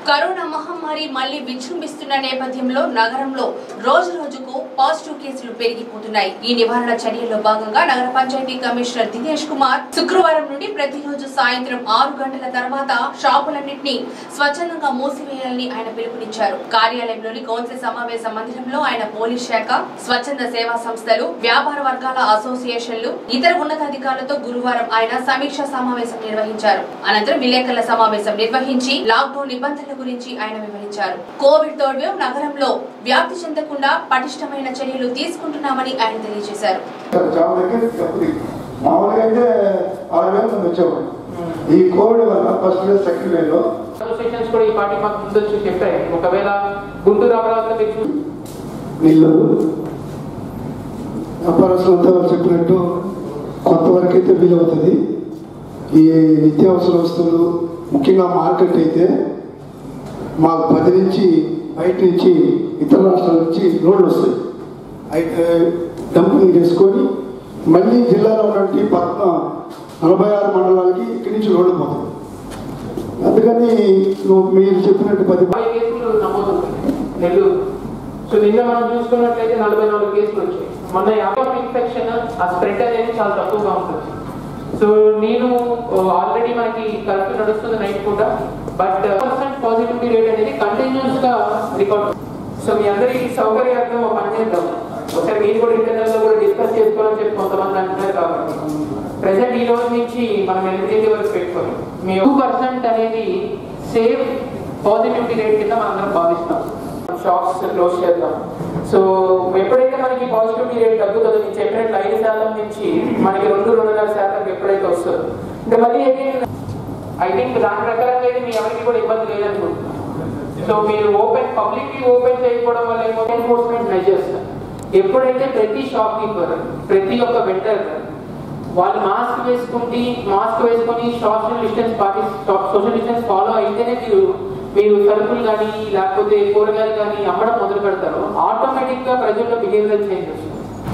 Corona మహమ్మారి మళ్లీ విజృంభిస్తున్న నేపథ్యంలో నగరంలో రోజు రోజుకు పాజిటివ్ కేసులు పెరిగిపోతున్నాయి ఈ నివారణ చర్యల్లో భాగంగా నగర పంచాయతీ కమిషనర్ దినేష్ కుమార్ శుక్రవారం నుండి ప్రతిరోజు సాయంత్రం ఆరు గంటల తర్వాత షాపులన్నింటినీ స్వచ్ఛందంగా మూసివేయాలని ఆయన పిలుపునిచ్చారు కార్యాలయంలోని కౌన్సిల్ సమావేశ మందిరంలో ఆయన పోలీస్ శాఖ స్వచ్ఛంద సేవా సంస్థలు వ్యాపార వర్గాల అసోసియేషన్లు ఇతర ఉన్నతాధికారులతో గురువారం ఆయన సమీక్షా సమావేశం నిర్వహించారు అనంతరం విలేకరుల సమావేశం నిర్వహించి లాక్డౌన్ నిబంధనల గురించి ఆయన వివరించారు కోవిడ్ థర్డ్ వేవ్ నగరంలో వ్యాప్తి చెందకుండా పటిష్టమైన చర్యలు తీసుకుంటున్నామని ఆయన తెలియజేశారు చాలా దగ్గర తప్పుది మామూలుగా అయితే ఆరు వేల మంది వచ్చేవాడు ఈ కోవిడ్ వల్ల ఫస్ట్ వేవ్ సెకండ్ వేవ్ లో అసోసియేషన్స్ కూడా ఈ పార్టీ మాకు ముందు వచ్చి చెప్పాయి ఒకవేళ గుంటూరు అమరావతిలో మీరు చూ- వీళ్ళు వ్యాపారస్తులంతా వాళ్ళు చెప్పినట్టు కొంతవరకు అయితే వీలవుతుంది ఈ నిత్యావసర వస్తువులు ముఖ్యంగా మార్కెట్ అయితే మాకు పది నుంచి బయట నుంచి ఇతర రాష్ట్రాల నుంచి లోడ్లు వస్తాయి అయితే డంపింగ్ చేసుకొని మళ్ళీ జిల్లాలో ఉన్నటువంటి పద్మ నలభై ఆరు మండలాలకి ఇక్కడి నుంచి లోడ్లు పోతాయి అందుకని నువ్వు మీరు చెప్పినట్టు పది యాభై కేసులు నమోదవుతుంది నెల్లూరు సో నిన్న మనం చూసుకున్నట్లయితే నలభై నాలుగు కేసులు వచ్చాయి మొన్న యాభై ఇన్ఫెక్షన్ ఆ స్ప్రెడ్ అనేది చాలా తక్కువగా ఉంటుంది సో నేను ఆల్రెడీ మనకి కరెక్ట్ నడుస్తుంది నైట్ కూడా బట్ పర్సెంట్ పాజిటివిటీ రేట్ అనేది కంటిన్యూస్ గా రికార్డ్ సో మీ అందరికీ సౌకర్యార్థం ఒక పని చేద్దాం ఒకసారి మీరు కూడా ఇంటర్నల్ లో కూడా డిస్కస్ చేసుకోవాలని చెప్పి కొంతమంది అంటున్నారు కాబట్టి ప్రెసెంట్ ఈ రోజు నుంచి మనం ఎనిమిది వరకు పెట్టుకొని మీ టూ పర్సెంట్ అనేది సేఫ్ పాజిటివిటీ రేట్ కింద మనం అందరం భావిస్తాం షాప్స్ క్లోజ్ చేద్దాం సో ఎప్పుడైతే మనకి పాజిటివిటీ రేట్ తగ్గుతుందో నేను చెప్పినట్లు ఐదు శాతం నుంచి మనకి రెండు రెండున్నర శాతం ఎప్పుడైతే వస్తుందో ఇంకా మళ్ళీ ఐ థింక్ దాని ప్రకారంగా అయితే మీ ఎవరికి కూడా ఇబ్బంది లేదనుకుంటున్నాను సో మీరు ఓపెన్ పబ్లిక్ కి ఓపెన్ చేయకపోవడం వల్ల ఏమో ఎన్ఫోర్స్మెంట్ మెజర్స్ ఎప్పుడైతే ప్రతి షాప్ కీపర్ ప్రతి ఒక్క వెండర్ వాళ్ళు మాస్క్ వేసుకుంటే మాస్క్ వేసుకొని సోషల్ డిస్టెన్స్ పాటి సోషల్ డిస్టెన్స్ ఫాలో అయితేనే మీరు మీరు సరుకులు కానీ లేకపోతే కూరగాయలు కానీ అమ్మడం మొదలు పెడతారు ఆటోమేటిక్ గా ప్రజల్లో బిహేవియర్ చేంజ్ వస్తుంది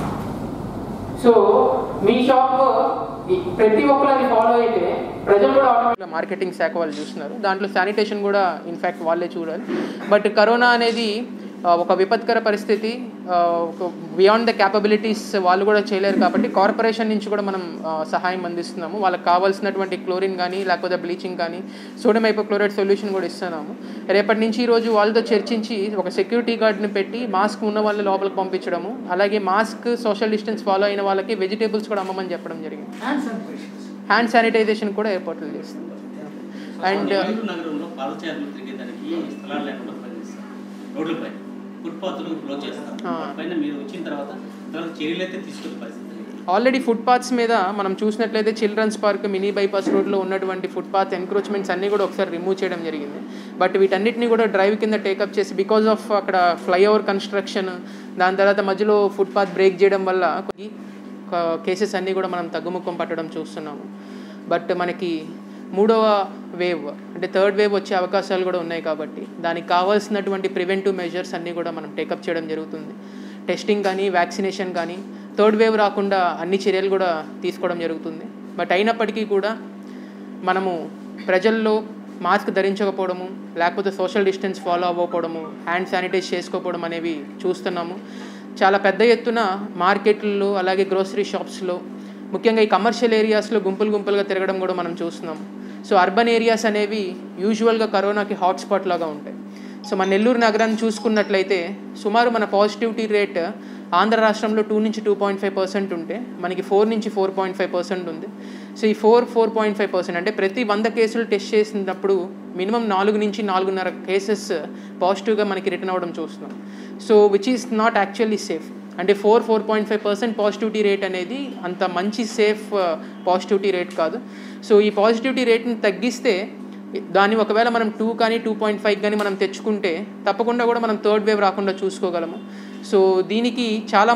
సో మీ షాప్ ప్రతి ఒక్కరు అది ఫాలో అయితే ప్రజలు కూడా ఆటోమేటిక్ మార్కెటింగ్ శాఖ వాళ్ళు చూస్తున్నారు దాంట్లో శానిటేషన్ కూడా ఇన్ఫ్యాక్ట్ వాళ్ళే చూడాలి బట్ కరోనా అనేది ఆ, ఒక విపత్కర పరిస్థితి ఆ, ఒక బియాండ్ ద క్యాపబిలిటీస్ వాళ్ళు కూడా చేయలేరు కాబట్టి కార్పొరేషన్ నుంచి కూడా మనం ఆ, సహాయం అందిస్తున్నాము వాళ్ళకి కావాల్సినటువంటి క్లోరిన్ కానీ లేకపోతే బ్లీచింగ్ కానీ సోడియం హైపోక్లోరైడ్ సొల్యూషన్ కూడా ఇస్తున్నాము రేపటి నుంచి ఈ రోజు వాళ్ళతో చర్చించి ఒక సెక్యూరిటీ గార్డ్ని పెట్టి మాస్క్ ఉన్న వాళ్ళని లోపలికి పంపించడము అలాగే మాస్క్ సోషల్ డిస్టెన్స్ ఫాలో అయిన వాళ్ళకి వెజిటేబుల్స్ కూడా అమ్మమని చెప్పడం జరిగింది హ్యాండ్ శానిటైజేషన్ కూడా ఏర్పాట్లు చేస్తుంది అండ్ నెల్లూరు నగరంలో పాదచారులు తిరిగేదానికి స్థలాలు లేకుండా పనిచేస్తారు రోడ్లపై ఫుట్పాత్లు క్లోజ్ చేస్తారు ఆ. పైన మీరు వచ్చిన తర్వాత ఇంతవరకు చర్యలు అయితే తీసుకునే పరిస్థితి లేదు. ఆల్రెడీ ఫుట్పాత్స్ మీద మనం చూసినట్లయితే చిల్డ్రన్స్ పార్క్ మినీ బైపాస్ రోడ్లో ఉన్నటువంటి ఫుట్పాత్ ఎంక్రోచ్మెంట్స్ అన్నీ కూడా ఒకసారి రిమూవ్ చేయడం జరిగింది బట్ వీటన్నిటిని కూడా డ్రైవ్ కింద టేకప్ చేసి బికాజ్ ఆఫ్ అక్కడ ఫ్లైఓవర్ కన్స్ట్రక్షన్ దాని తర్వాత మధ్యలో ఫుట్పాత్ బ్రేక్ చేయడం వల్ల కేసెస్ అన్నీ కూడా మనం తగ్గుముఖం పట్టడం చూస్తున్నాము బట్ మనకి మూడవ వేవ్ అంటే థర్డ్ వేవ్ వచ్చే అవకాశాలు కూడా ఉన్నాయి కాబట్టి దానికి కావాల్సినటువంటి ప్రివెంటివ్ మెజర్స్ అన్నీ కూడా మనం టేకప్ చేయడం జరుగుతుంది టెస్టింగ్ కానీ వ్యాక్సినేషన్ కానీ థర్డ్ వేవ్ రాకుండా అన్ని చర్యలు కూడా తీసుకోవడం జరుగుతుంది బట్ అయినప్పటికీ కూడా మనము ప్రజల్లో మాస్క్ ధరించకపోవడము లేకపోతే సోషల్ డిస్టెన్స్ ఫాలో అవ్వకపోవడము హ్యాండ్ శానిటైజ్ చేసుకోకపోవడం అనేవి చూస్తున్నాము చాలా పెద్ద ఎత్తున మార్కెట్లలో అలాగే గ్రోసరీ షాప్స్లో ముఖ్యంగా ఈ కమర్షియల్ ఏరియాస్లో గుంపులు గుంపులుగా తిరగడం కూడా మనం చూస్తున్నాం సో అర్బన్ ఏరియాస్ అనేవి యూజువల్గా కరోనాకి హాట్స్పాట్ లాగా ఉంటాయి సో మన నెల్లూరు నగరాన్ని చూసుకున్నట్లయితే సుమారు మన పాజిటివిటీ రేట్ ఆంధ్ర రాష్ట్రంలో టూ నుంచి టూ పాయింట్ ఫైవ్ పర్సెంట్ ఉంటే మనకి ఫోర్ నుంచి ఫోర్ పాయింట్ ఫైవ్ పర్సెంట్ ఉంది సో ఈ four four point five percent అంటే ప్రతి వంద కేసులు టెస్ట్ చేసినప్పుడు మినిమం నాలుగు నుంచి నాలుగున్నర కేసెస్ పాజిటివ్గా మనకి రిటర్న్ అవ్వడం చూస్తున్నాం so which is not actually safe అంటే four four point five percent positivity rate అనేది అంత మంచి సేఫ్ పాజిటివిటీ రేట్ కాదు సో ఈ పాజిటివిటీ రేట్ని తగ్గిస్తే దాన్ని ఒకవేళ మనం టూ కానీ టూ పాయింట్ ఫైవ్ కానీ మనం తెచ్చుకుంటే తప్పకుండా కూడా మనం థర్డ్ వేవ్ రాకుండా చూసుకోగలము సో దీనికి చాలా